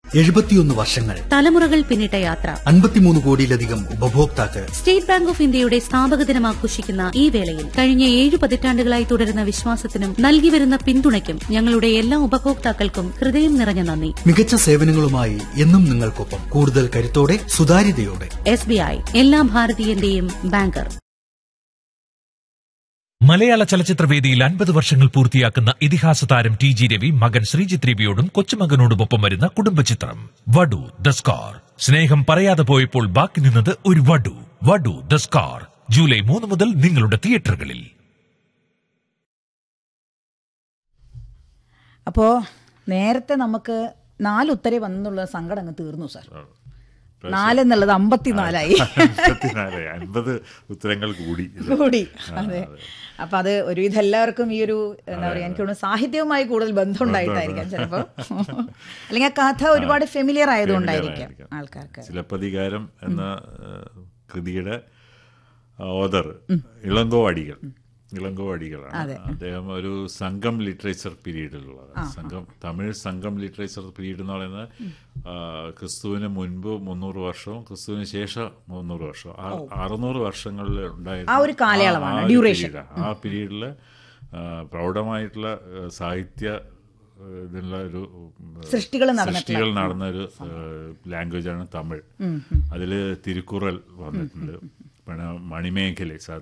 എഴുപത്തിയൊന്ന് വർഷങ്ങൾ തലമുറകൾ പിന്നിട്ട യാത്ര അൻപത്തിമൂന്ന് കോടിയിലധികം ഉപഭോക്താക്കൾ സ്റ്റേറ്റ് ബാങ്ക് ഓഫ് ഇന്ത്യയുടെ സ്ഥാപക ദിനം ആഘോഷിക്കുന്ന ഈ വേളയിൽ കഴിഞ്ഞ ഏഴ് പതിറ്റാണ്ടുകളായി തുടരുന്ന വിശ്വാസത്തിനും നൽകിവരുന്ന പിന്തുണയ്ക്കും ഞങ്ങളുടെ എല്ലാ ഉപഭോക്താക്കൾക്കും ഹൃദയം നിറഞ്ഞ നന്ദി മികച്ച സേവനങ്ങളുമായി എന്നും നിങ്ങൾക്കൊപ്പം കൂടുതൽ കരുത്തോടെ സുതാര്യതയോടെ എസ് ബി ഐ എല്ലാ ഭാരതീയന്റെയും ബാങ്കർ മലയാള ചലച്ചിത്രവേദിയിൽ അൻപത് വർഷങ്ങൾ പൂർത്തിയാക്കുന്ന ഇതിഹാസ താരം ടി ജി രവി മകൻ ശ്രീജിത്ത് രവിയോടും കൊച്ചുമകനോടുമൊപ്പം വരുന്ന കുടുംബചിത്രം വടു ദ സ്കാർ സ്നേഹം പറയാതെ പോയപ്പോൾ ബാക്കി നിന്നത് ഒരു വടു വടു ദ സ്കാർ ജൂലൈ മൂന്ന് മുതൽ നിങ്ങളുടെ തിയേറ്ററുകളിൽ അപ്പോൾ നേരത്തെ നമുക്ക് നാല് ഉത്തരേ വന്നുള്ള സങ്കടം അങ്ങ് തീർന്നു സാർ നാലെന്നുള്ളത് അമ്പത്തിനാലായി അമ്പത്തിനാല് അൻപത് ഉത്തരങ്ങൾ കൂടി ഇത്. കൂടി അതെ അപ്പൊ അത് ഒരുവിധം എല്ലാവർക്കും ഈ ഒരു എന്താ പറയാ എനിക്ക് തോന്നുന്നു സാഹിത്യവുമായി കൂടുതൽ ബന്ധം ഉണ്ടായിട്ടായിരിക്കാം ചിലപ്പോൾ അല്ലെങ്കിൽ ആ കഥ ഒരുപാട് ഫെമിലിയർ ആയതുകൊണ്ടായിരിക്കാം ആയിരിക്കാം. ആൾക്കാർക്ക് ചിലപ്പതികാരം എന്ന ഏഹ്, കൃതിയുടെ ഓദർ ഇളങ്കോ അടികൾ ഇളങ്കോ അടികളാണ് അദ്ദേഹം ഒരു സംഘം ലിറ്ററേച്ചർ പീരീഡിലുള്ളത് സംഘം തമിഴ് സംഘം ലിറ്ററേച്ചർ പീരീഡ് എന്ന് പറയുന്നത് ആ, ക്രിസ്തുവിന് മുൻപ് മുന്നൂറ് വർഷവും ക്രിസ്തുവിന് ശേഷം മുന്നൂറ് വർഷം ആ- അറുന്നൂറ് വർഷങ്ങളിൽ ഉണ്ടായിരുന്ന ആ ഒരു കാലയളവാണ്, ആ ഒരു duration. period. ആ പീരീഡിൽ പ്രൗഢമായിട്ടുള്ള ആ, സാഹിത്യ ആ, ഇതിനുള്ള ഒരു ഉം, സൃഷ്ടികൾ നടന്നിട്ടുള്ള സൃഷ്ടികൾ നടന്ന ഒരു ലാംഗ്വേജാണ് തമിഴ് അതിൽ തിരുക്കുറൽ വന്നിട്ടുണ്ട് പിന്നെ മണിമേഖല